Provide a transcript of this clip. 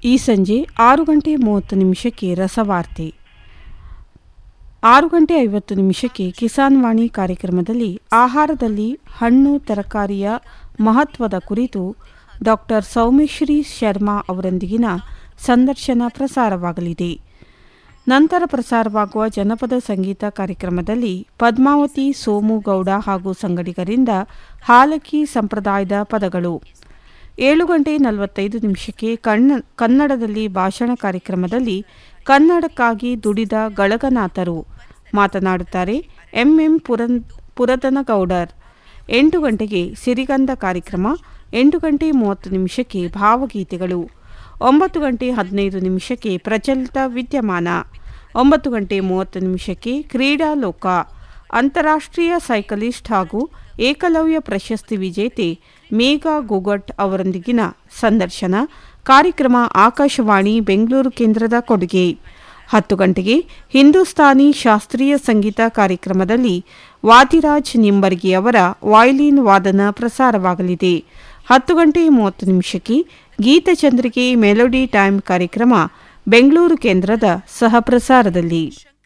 ಈ ಸಂಜೆ ಆರು ಗಂಟೆ ಮೂವತ್ತು ನಿಮಿಷಕ್ಕೆ ರಸವಾರ್ತೆ ಆರು ಗಂಟೆ ಐವತ್ತು ನಿಮಿಷಕ್ಕೆ ಕಿಸಾನ್ ವಾಣಿ ಕಾರ್ಯಕ್ರಮದಲ್ಲಿ ಆಹಾರದಲ್ಲಿ ಹಣ್ಣು ತರಕಾರಿಯ ಮಹತ್ವದ ಕುರಿತು ಡಾಕ್ಟರ್ ಸೌಮ್ಯಶ್ರೀ ಶರ್ಮಾ ಅವರೊಂದಿಗಿನ ಸಂದರ್ಶನ ಪ್ರಸಾರವಾಗಲಿದೆ ನಂತರ ಪ್ರಸಾರವಾಗುವ ಜನಪದ ಸಂಗೀತ ಕಾರ್ಯಕ್ರಮದಲ್ಲಿ ಪದ್ಮಾವತಿ ಸೋಮು ಗೌಡ ಹಾಗೂ ಸಂಗಡಿಗರಿಂದ ಹಾಲಕ್ಕಿ ಸಂಪ್ರದಾಯದ ಪದಗಳು ಏಳು ಗಂಟೆ ನಲವತ್ತೈದು ನಿಮಿಷಕ್ಕೆ ಕಣ್ಣ ಕನ್ನಡದಲ್ಲಿ ಭಾಷಣ ಕಾರ್ಯಕ್ರಮದಲ್ಲಿ ಕನ್ನಡಕ್ಕಾಗಿ ದುಡಿದ ಗಳಗನಾಥರು ಮಾತನಾಡುತ್ತಾರೆ ಎಂಎಂ ಪುರನ್ ಪುರದನಗೌಡರ್ ಎಂಟು ಗಂಟೆಗೆ ಸಿರಿಗಂಧ ಕಾರ್ಯಕ್ರಮ ಎಂಟು ಗಂಟೆ ಮೂವತ್ತು ನಿಮಿಷಕ್ಕೆ ಭಾವಗೀತೆಗಳು ಒಂಬತ್ತು ಗಂಟೆ ಹದಿನೈದು ನಿಮಿಷಕ್ಕೆ ಪ್ರಚಲಿತ ವಿದ್ಯಮಾನ ಒಂಬತ್ತು ಗಂಟೆ ಮೂವತ್ತು ನಿಮಿಷಕ್ಕೆ ಕ್ರೀಡಾ ಲೋಕ ಅಂತಾರಾಷ್ಟ್ರೀಯ ಸೈಕಲಿಸ್ಟ್ ಹಾಗೂ ಏಕಲವ್ಯ ಪ್ರಶಸ್ತಿ ವಿಜೇತೆ ಮೇಘಾ ಗುಗಟ್ ಅವರೊಂದಿಗಿನ ಸಂದರ್ಶನ ಕಾರ್ಯಕ್ರಮ ಆಕಾಶವಾಣಿ ಬೆಂಗಳೂರು ಕೇಂದ್ರದ ಕೊಡುಗೆ ಹತ್ತು ಗಂಟೆಗೆ ಹಿಂದೂಸ್ತಾನಿ ಶಾಸ್ತ್ರೀಯ ಸಂಗೀತ ಕಾರ್ಯಕ್ರಮದಲ್ಲಿ ವಾದಿರಾಜ್ ನಿಂಬರ್ಗಿ ಅವರ ವಾಯ್ಲಿನ್ ವಾದನ ಪ್ರಸಾರವಾಗಲಿದೆ ಹತ್ತು ಗಂಟೆ ಮೂವತ್ತು ನಿಮಿಷಕ್ಕೆ ಗೀತಚಂದ್ರಿಕೆ ಮೆಲೋಡಿ ಟೈಮ್ ಕಾರ್ಯಕ್ರಮ ಬೆಂಗಳೂರು ಕೇಂದ್ರದ ಸಹ ಪ್ರಸಾರದಲ್ಲಿ